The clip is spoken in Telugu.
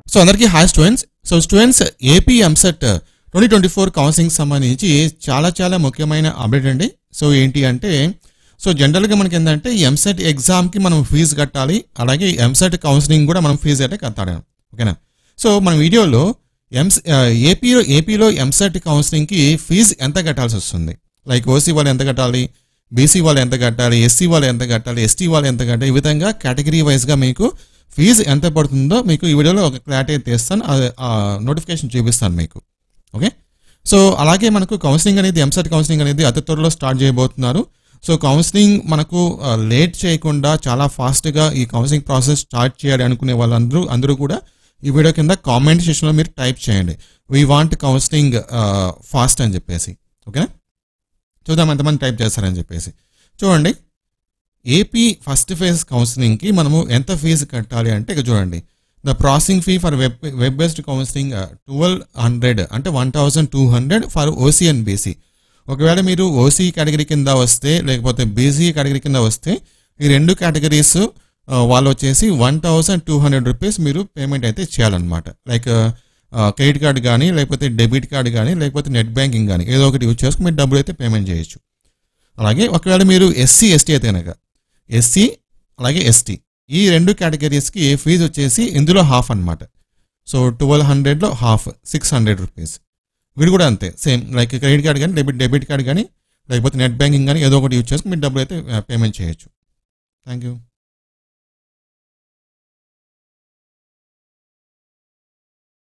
సో అందరికీ hi students so students AP EAMCET twenty twenty four counselling సంబంధించి చాలా చాలా ముఖ్యమైన అప్డేట్ అండి సో ఏంటి అంటే సో జనరల్గా మనకి ఏంటంటే ఎంసెట్ ఎగ్జామ్కి మనం ఫీజు కట్టాలి అలాగే ఎంసెట్ కౌన్సిలింగ్ కూడా మనం ఫీజు అయితే కట్టాలి ఓకేనా సో మన వీడియోలో ఎంస్ ఏపీలో ఏపీలో ఎంసెట్ కౌన్సిలింగ్కి ఫీజు ఎంత కట్టాల్సి వస్తుంది లైక్ ఓసీ వాళ్ళు ఎంత కట్టాలి బీసీ వాళ్ళు ఎంత కట్టాలి ఎస్సీ వాళ్ళు ఎంత కట్టాలి ఎస్టీ వాళ్ళు ఎంత కట్టాలి ఈ విధంగా కేటగిరీ వైజ్గా మీకు ఫీజు ఎంత పడుతుందో మీకు ఈ వీడియోలో ఒక క్లారిటీ తీస్తాను ఆ నోటిఫికేషన్ చూపిస్తాను మీకు ఓకే సో అలాగే మనకు కౌన్సిలింగ్ అనేది ఎంసెట్ కౌన్సిలింగ్ అనేది అతి త్వరలో స్టార్ట్ చేయబోతున్నారు సో కౌన్సిలింగ్ మనకు లేట్ చేయకుండా చాలా ఫాస్ట్గా ఈ కౌన్సిలింగ్ ప్రాసెస్ స్టార్ట్ చేయాలి అనుకునే వాళ్ళందరూ అందరూ కూడా ఈ వీడియో కింద కామెంట్ సెక్షన్లో మీరు టైప్ చేయండి వీ వాంట్ కౌన్సిలింగ్ ఫాస్ట్ అని చెప్పేసి ఓకేనా చూద్దాం ఎంతమంది టైప్ చేస్తారని చెప్పేసి చూడండి ఏపీ ఫస్ట్ ఫేజ్ కౌన్సిలింగ్కి మనము ఎంత ఫీజు కట్టాలి అంటే ఇక చూడండి the processing fee for web web based counselling twelve hundred అంటే one thousand two hundred for OC and BC ఒకవేళ మీరు ఓసీ కేటగిరీ కింద వస్తే లేకపోతే బీసీ కేటగిరీ కింద వస్తే ఈ రెండు కేటగిరీస్ వాళ్ళు వచ్చేసి one thousand two hundred rupees మీరు పేమెంట్ అయితే చేయాలన్నమాట లైక్ క్రెడిట్ కార్డ్ కానీ లేకపోతే డెబిట్ కార్డ్ కానీ లేకపోతే నెట్ బ్యాంకింగ్ కానీ ఏదో ఒకటి యూజ్ చేసుకుని మీరు డబ్బులు అయితే పేమెంట్ చేయొచ్చు అలాగే ఒకవేళ మీరు ఎస్సీ ఎస్టీ అయితే కనుక ఎస్సీ అలాగే ఎస్టీ ఈ రెండు కేటగిరీస్కి ఫీజు వచ్చేసి ఇందులో హాఫ్ అనమాట సో ట్వెల్వ్ హండ్రెడ్లో హాఫ్ సిక్స్ హండ్రెడ్ రూపీస్ వీడు కూడా అంతే సేమ్ లైక్ క్రెడిట్ కార్డ్ కానీ డెబిట్ డెబిట్ కార్డ్ కానీ లేకపోతే నెట్ బ్యాంకింగ్ కానీ ఏదో ఒకటి యూజ్ చేసుకుని మీరు డబ్బులు అయితే పేమెంట్ చేయొచ్చు థ్యాంక్ యూ